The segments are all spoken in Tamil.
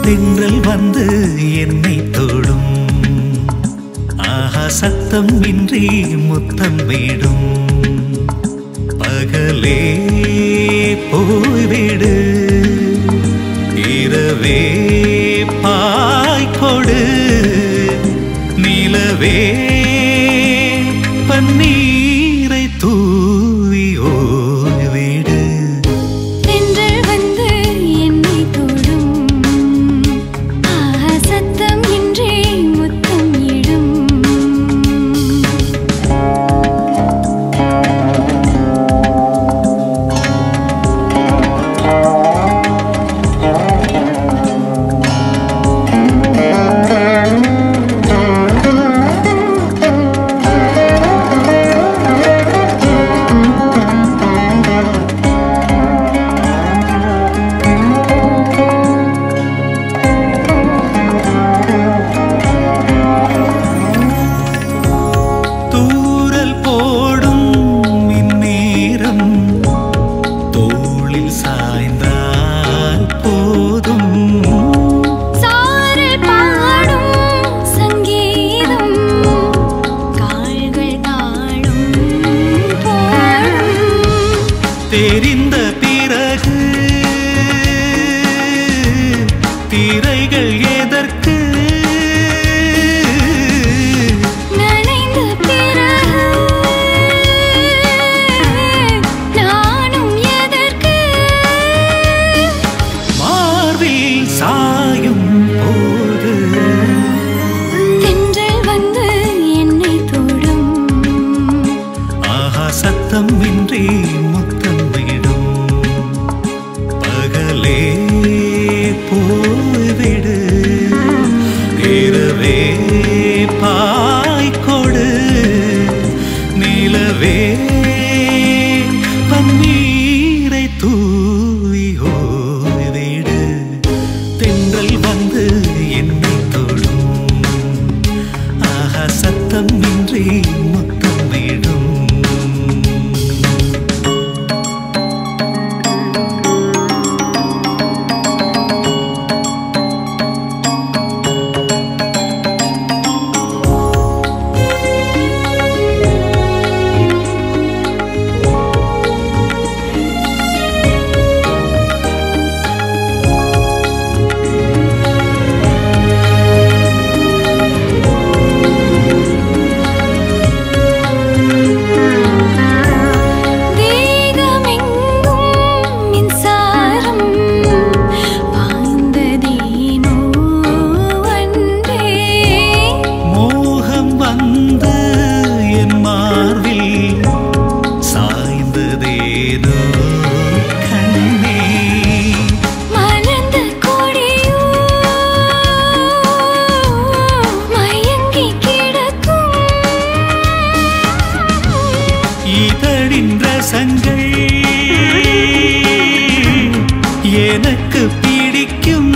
தென்றல் வந்து என்னை தொடும் ஆஹா சத்தம் இன்றி முத்தம் விடும் பகலே போய்விடு இரவே பாய்கொடு நிலவே பன்னீரை தூவி ஓய்விடு தென்றல் வந்து என்னை தொடும் ஆஹா சத்தம் இன்றி முத்தம் இடும் தூரல் போடும் இந்நேரம் தோளில் சாய்ந்தால் போதும் சாரல் பாடும் சங்கீதம் கால்கள் தாழும் போடும் தெரிந்த பிறகு திரைகள் எதற்கு நனைந்த பிறகு நானும் எதற்கு மார்பில் சாயும் போது தென்றல் வந்து என்னை தொடும் ஆஹா சத்தம் இன்றி முத்தம் விடும் பகலே போய்விடு இரவே பாய்கொடு நிலவே பன்னீரை தூவி ஓய்விடு தென்றல் வந்து என்னை தொடும் ஆஹா சத்தம் இன்றி முத்தம் விடும் தேகமெங்கும் மின்சாரம் பாய்ந்ததேனோ அன்றே மோகம் வந்து என் மார்பில் சாய்ந்ததேனோ கண்ணே மலர்ந்த கொடியோ மயங்கி கிடக்கும் இதழின் ரசங்கள் எனக்கு பிடிக்கும்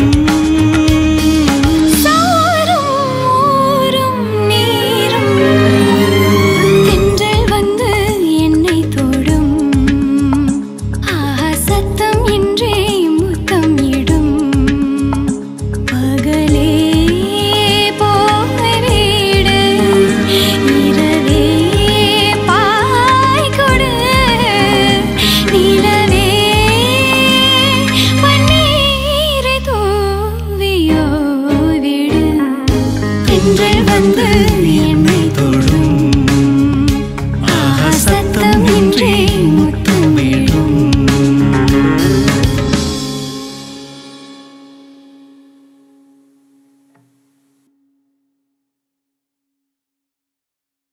சாரும் ஊரும் நீரும் தென்றல் வந்து என்னை தொடும் ஆஹா சத்தம் இன்றே முத்தம் இடும் பகலே போய்விடு இரவே பாய்கொடு நிலவே பன்னீரை தூவியோ விடு தென்றல் வந்து என்னை